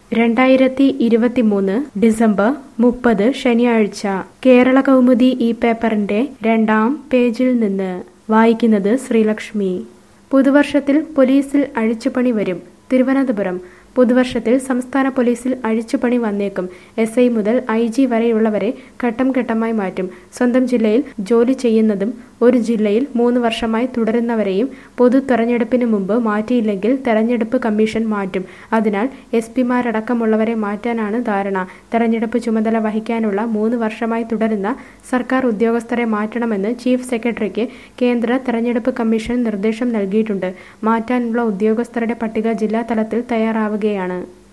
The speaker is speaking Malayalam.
രണ്ടായിരത്തി ഇരുപത്തിമൂന്ന് ഡിസംബർ മുപ്പത് ശനിയാഴ്ച കേരള കൗമുദി ഈ പേപ്പറിന്റെ രണ്ടാം പേജിൽ നിന്ന് വായിക്കുന്നത് ശ്രീലക്ഷ്മി പുതുവർഷത്തിൽ പോലീസിൽ അഴിച്ചുപണി വരും തിരുവനന്തപുരം പുതുവർഷത്തിൽ സംസ്ഥാന പോലീസിൽ അഴിച്ചുപണി വന്നേക്കും എസ് ഐ മുതൽ ഐ ജി വരെയുള്ളവരെ ഘട്ടം ഘട്ടമായി മാറ്റും സ്വന്തം ജില്ലയിൽ ജോലി ചെയ്യുന്നതും ഒരു ജില്ലയിൽ മൂന്ന് വർഷമായി തുടരുന്നവരെയും പൊതു തെരഞ്ഞെടുപ്പിന് മുമ്പ് മാറ്റിയില്ലെങ്കിൽ തെരഞ്ഞെടുപ്പ് കമ്മീഷൻ മാറ്റും അതിനാൽ എസ് പിമാരടക്കമുള്ളവരെ മാറ്റാനാണ് ധാരണ തെരഞ്ഞെടുപ്പ് ചുമതല വഹിക്കാനുള്ള മൂന്ന് വർഷമായി തുടരുന്ന സർക്കാർ ഉദ്യോഗസ്ഥരെ മാറ്റണമെന്ന് ചീഫ് സെക്രട്ടറിക്ക് കേന്ദ്ര തെരഞ്ഞെടുപ്പ് കമ്മീഷൻ നിർദ്ദേശം നൽകിയിട്ടുണ്ട് മാറ്റാനുള്ള ഉദ്യോഗസ്ഥരുടെ പട്ടിക ജില്ലാ തലത്തിൽ തയ്യാറാവുകയാണ്